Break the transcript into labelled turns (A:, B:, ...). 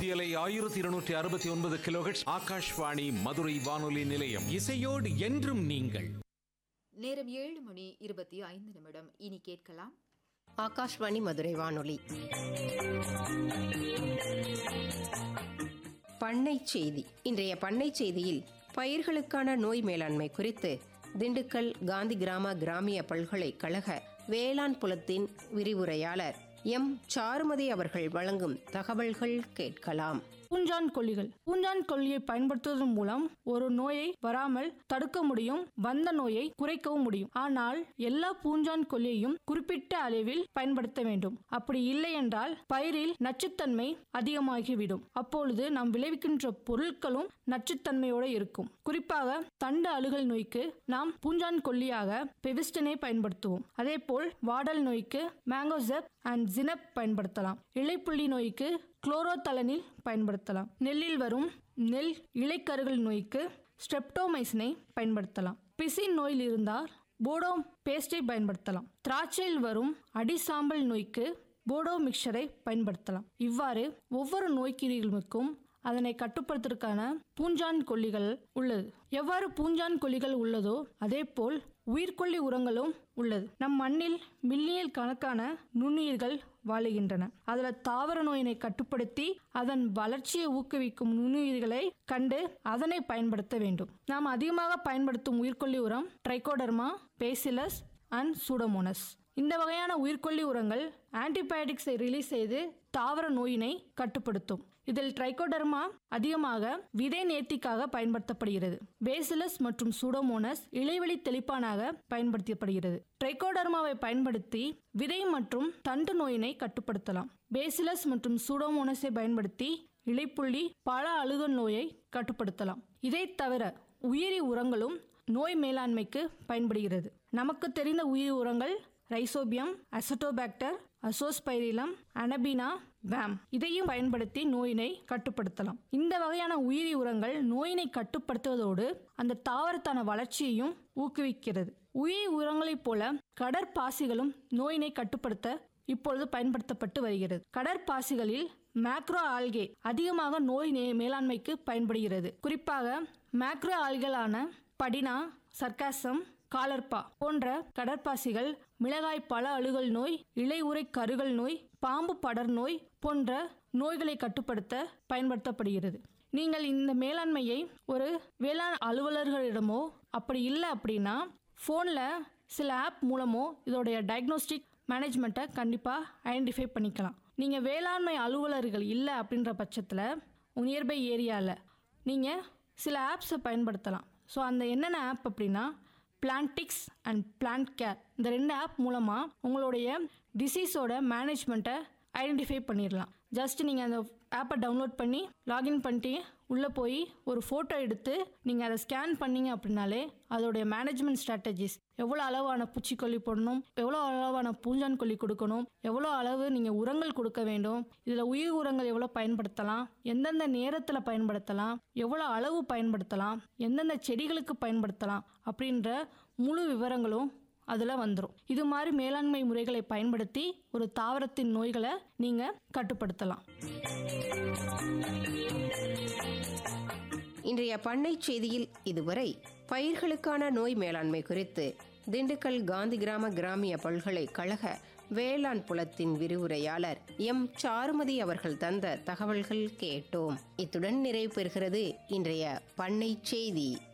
A: மத்தியலை ஆயிரத்தி இருநூற்றி அறுபத்தி ஒன்பது கிலோஹெட்ஸ் ஆகாஷ்வாணி மதுரை வானொலி நிலையம்
B: இசையோடு என்றும் நீங்கள்
C: நேரம் ஏழு மணி இருபத்தி ஐந்து நிமிடம் இனி கேட்கலாம்
D: ஆகாஷ்வாணி மதுரை வானொலி பண்ணை செய்தி இன்றைய பண்ணை செய்தியில் பயிர்களுக்கான நோய் மேலாண்மை குறித்து திண்டுக்கல் காந்தி கிராம கிராமிய பல்கலைக்கழக வேளாண் புலத்தின் விரிவுரையாளர் எம் சாருமதி அவர்கள் வழங்கும் தகவல்கள் கேட்கலாம்
E: பூஞ்சான் கொல்லிகள் பூஞ்சான் கொல்லியை பயன்படுத்துவதன் மூலம் ஒரு நோயை வராமல் தடுக்க முடியும் வந்த நோயை குறைக்கவும் முடியும் ஆனால் எல்லா பூஞ்சான் கொல்லியையும் குறிப்பிட்ட அளவில் பயன்படுத்த வேண்டும் அப்படி இல்லை என்றால் பயிரில் நச்சுத்தன்மை அதிகமாகிவிடும் அப்பொழுது நாம் விளைவிக்கின்ற பொருட்களும் நச்சுத்தன்மையோடு இருக்கும் குறிப்பாக தண்டு அழுகல் நோய்க்கு நாம் பூஞ்சான் கொல்லியாக பெவிஸ்டனை பயன்படுத்துவோம் அதேபோல் வாடல் நோய்க்கு மேங்கோசெப் அண்ட் ஜினப் பயன்படுத்தலாம் இலைப்புள்ளி நோய்க்கு குளோரோதலனில் பயன்படுத்தலாம் நெல்லில் வரும் நெல் இலைக்கருகள் நோய்க்கு ஸ்ட்ரெப்டோமைசினை பயன்படுத்தலாம் பிசின் நோயில் இருந்தால் போடோ பேஸ்டை பயன்படுத்தலாம் திராட்சையில் வரும் அடிசாம்பல் நோய்க்கு போடோ மிக்சரை பயன்படுத்தலாம் இவ்வாறு ஒவ்வொரு நோய்க்கிரிகளுக்கும் அதனை கட்டுப்படுத்துவதற்கான பூஞ்சான் கொல்லிகள் உள்ளது எவ்வாறு பூஞ்சான் கொல்லிகள் உள்ளதோ அதேபோல் உயிர்கொல்லி உரங்களும் உள்ளது நம் மண்ணில் மில்லியன் கணக்கான நுண்ணுயிர்கள் வாழுகின்றன அதில் தாவர நோயினை கட்டுப்படுத்தி அதன் வளர்ச்சியை ஊக்குவிக்கும் நுண்ணுயிர்களை கண்டு அதனை பயன்படுத்த வேண்டும் நாம் அதிகமாக பயன்படுத்தும் உயிர்கொல்லி உரம் ட்ரைகோடர்மா பேசிலஸ் அண்ட் சூடோமோனஸ் இந்த வகையான உயிர்கொல்லி உரங்கள் ஆன்டிபயோட்டிக்ஸை ரிலீஸ் செய்து தாவர நோயினை கட்டுப்படுத்தும் இதில் ட்ரைகோடர்மா அதிகமாக விதை நேர்த்திக்காக பயன்படுத்தப்படுகிறது பேசிலஸ் மற்றும் சூடோமோனஸ் இலைவெளி தெளிப்பானாக பயன்படுத்தப்படுகிறது ட்ரைகோடர்மாவை பயன்படுத்தி விதை மற்றும் தண்டு நோயினை கட்டுப்படுத்தலாம் பேசிலஸ் மற்றும் சூடோமோனஸை பயன்படுத்தி இலைப்புள்ளி பல அழுகல் நோயை கட்டுப்படுத்தலாம் இதை தவிர உயிரி உரங்களும் நோய் மேலாண்மைக்கு பயன்படுகிறது நமக்கு தெரிந்த உயிரி உரங்கள் rhizobium azotobacter azospirillum anabaena VAM இதையும் பயன்படுத்தி நோயினை கட்டுப்படுத்தலாம் இந்த வகையான உயிரி உரங்கள் நோயினை கட்டுப்படுத்துவதோடு அந்த தாவரத்தான வளர்ச்சியையும் ஊக்குவிக்கிறது உயிரி உரங்களைப் போல கடற்பாசிகளும் நோயினை கட்டுப்படுத்த இப்பொழுது பயன்படுத்தப்பட்டு வருகிறது கடற்பாசிகளில் மேக்ரோ ஆல்கே அதிகமாக நோய் நே- மேலாண்மைக்கு பயன்படுகிறது குறிப்பாக மேக்ரோ ஆல்களான படினா சர்க்காசம் காலர்பா போன்ற கடற்பாசிகள் மிளகாய் பல அழுகல் நோய் இலை உறை கருகல் நோய் பாம்பு படர் நோய் போன்ற நோய்களை கட்டுப்படுத்த பயன்படுத்தப்படுகிறது நீங்கள் இந்த மேலாண்மையை ஒரு வேளாண் அலுவலர்களிடமோ அப்படி இல்லை அப்படின்னா ஃபோனில் சில ஆப் மூலமோ இதோடைய டயக்னோஸ்டிக் மேனேஜ்மெண்ட்டை கண்டிப்பாக ஐடென்டிஃபை பண்ணிக்கலாம் நீங்கள் வேளாண்மை அலுவலர்கள் இல்லை அப்படின்ற பட்சத்தில் உங்கள் நியர்பை ஏரியாவில் நீங்கள் சில ஆப்ஸை பயன்படுத்தலாம் ஸோ அந்த என்னென்ன ஆப் அப்படின்னா பிளான்டிக்ஸ் அண்ட் பிளான்ட் கேர் இந்த ரெண்டு ஆப் மூலமாக உங்களுடைய டிசீஸோட மேனேஜ்மெண்ட்டை ஐடென்டிஃபை பண்ணிடலாம் ஜஸ்ட் நீங்கள் அந்த ஆப்பை டவுன்லோட் பண்ணி லாகின் பண்ணிட்டு உள்ளே போய் ஒரு ஃபோட்டோ எடுத்து நீங்கள் அதை ஸ்கேன் பண்ணீங்க அப்படின்னாலே அதோடைய மேனேஜ்மெண்ட் ஸ்ட்ராட்டஜிஸ் எவ்வளோ அளவான பூச்சிக்கொல்லி போடணும் எவ்வளோ அளவான பூஞ்சான் கொல்லி கொடுக்கணும் எவ்வளோ அளவு நீங்கள் உரங்கள் கொடுக்க வேண்டும் இதில் உயிர் உரங்கள் எவ்வளோ பயன்படுத்தலாம் எந்தெந்த நேரத்தில் பயன்படுத்தலாம் எவ்வளோ அளவு பயன்படுத்தலாம் எந்தெந்த செடிகளுக்கு பயன்படுத்தலாம் அப்படின்ற முழு விவரங்களும் அதில் வந்துடும் இது மாதிரி மேலாண்மை முறைகளை பயன்படுத்தி ஒரு தாவரத்தின் நோய்களை நீங்கள் கட்டுப்படுத்தலாம்
D: இன்றைய பண்ணை செய்தியில் இதுவரை பயிர்களுக்கான நோய் மேலாண்மை குறித்து திண்டுக்கல் காந்தி கிராம கிராமிய பல்கலைக்கழக வேளாண் புலத்தின் விரிவுரையாளர் எம் சாருமதி அவர்கள் தந்த தகவல்கள் கேட்டோம் இத்துடன் நிறைவு பெறுகிறது இன்றைய பண்ணை செய்தி